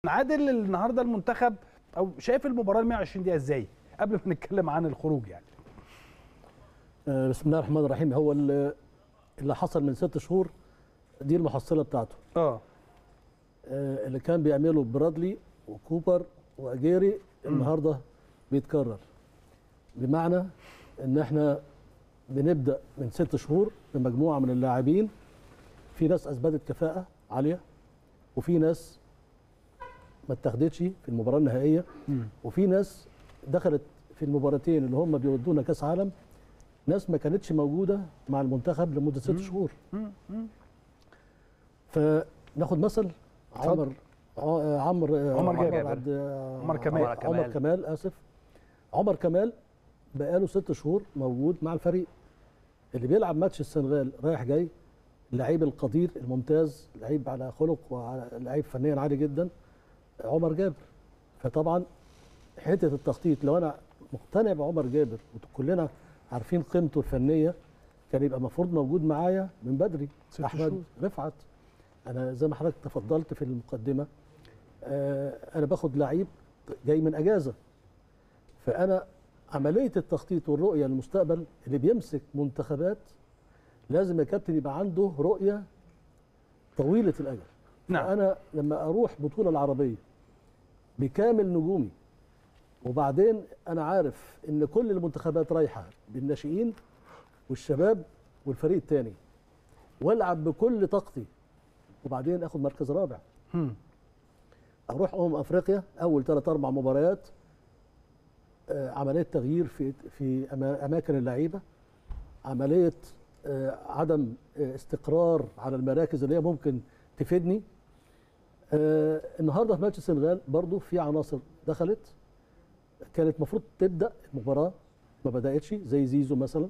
عادل النهارده المنتخب او شايف المباراه ال 120 دقيقه ازاي قبل ما نتكلم عن الخروج يعني آه، بسم الله الرحمن الرحيم هو اللي اللي حصل من ست شهور دي المحصله بتاعته اه آه، اللي كان بيعمله برادلي وكوبر واجيري النهارده بيتكرر بمعنى ان احنا بنبدا من ست شهور بمجموعه من اللاعبين في ناس اثبتت كفاءه عاليه وفي ناس ما اتخذتش في المباراه النهائيه مم. وفي ناس دخلت في المباراتين اللي هم بيودونا كاس عالم ناس ما كانتش موجوده مع المنتخب لمده ست شهور مم. مم. فناخد مثل اتفضل. عمر ع- عمرو عمر جابر. عبد عمر كمال. عمر كمال. عمر كمال اسف عمر كمال بقاله ست شهور موجود مع الفريق اللي بيلعب ماتش السنغال رايح جاي اللعيب القدير الممتاز لعيب على خلق ولعيب فنيا عالي جدا عمر جابر فطبعا حته التخطيط لو انا مقتنع بعمر جابر وكلنا عارفين قيمته الفنيه كان يبقى المفروض موجود معايا من بدري ست احمد شهور. رفعت انا زي ما حضرتك تفضلت في المقدمه آه انا باخد لعيب جاي من اجازه فانا عمليه التخطيط والرؤيه للمستقبل اللي بيمسك منتخبات لازم يا كابتن يبقى عنده رؤيه طويله الاجل نعم انا لما اروح بطوله العربيه بكامل نجومي وبعدين انا عارف ان كل المنتخبات رايحه بالناشئين والشباب والفريق الثاني والعب بكل طاقتي وبعدين اخد مركز رابع مم. اروح امم افريقيا اول ثلاث اربع مباريات آه، عمليه تغيير في في أما- اماكن اللعيبه عمليه آه، عدم آه، استقرار على المراكز اللي هي ممكن تفيدني آه، النهارده في ماتش السنغال برضو في عناصر دخلت كانت المفروض تبدا المباراه ما بداتش زي زيزو مثلا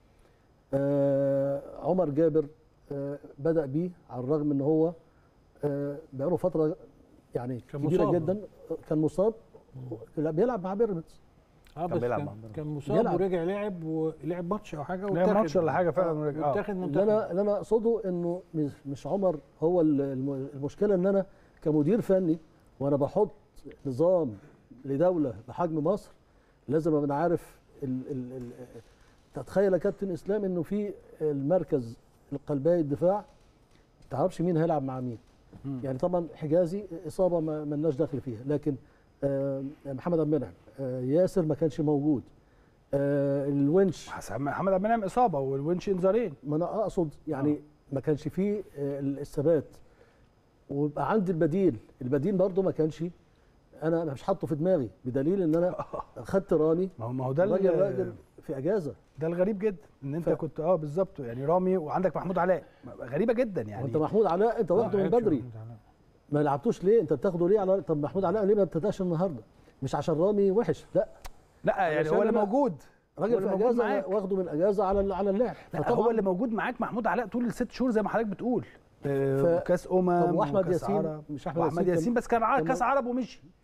آه، عمر جابر آه، بدا بيه على الرغم ان هو آه، بقاله فتره يعني كان كبيره مصاب. جدا كان مصاب لا بيلعب مع بيراميدز اه كان بس بيلعب كان, مع بيراميدز. كان مصاب بيلعب. ورجع لعب ولعب ماتش او حاجه لعب واتاخد- ماتش ولا حاجة فعلا آه، ورجع. آه. واتاخد اللي منتخب انا اللي انا اقصده انه مش مش عمر هو ال- الم- المشكله ان انا كمدير فني وانا بحط نظام لدوله بحجم مصر لازم ابقى عارف ال ال ال تتخيل يا كابتن اسلام انه في المركز القلبي الدفاع ما تعرفش مين هيلعب مع مين مم. يعني طبعا حجازي اصابه ما لناش دخل فيها لكن آه، محمد عبد المنعم آه، ياسر ما كانش موجود آه، الونش حسن محمد عبد المنعم اصابه والونش انذارين ما انا اقصد يعني ما كانش فيه آه، الثبات ويبقى عندي البديل البديل برضه ما كانش انا أنا مش حاطه في دماغي بدليل ان انا خدت راني ما هو ما هو ده ال- راجل راجل في اجازه ده الغريب جدا ان انت ف- كنت اه بالظبط يعني رامي وعندك محمود علاء غريبه جدا يعني وانت محمود علاء انت واخده من لعبش بدري محمود علاء. ما لعبتوش ليه انت بتاخده ليه على طب محمود علاء ليه ما ابتداش النهارده مش عشان رامي وحش لا لا يعني علشان هو اللي أنا موجود هو راجل اللي في موجود اجازه معاك. واخده من اجازه على على اللعب لا فطبعاً هو اللي موجود معاك محمود علاء طول الست شهور زي ما حضرتك بتقول آه، ف- كاس امم طب واحمد وكاس ياسين عرب. مش احمد واحمد ياسين ياسين بس كان ع- كان- كاس عرب ومشي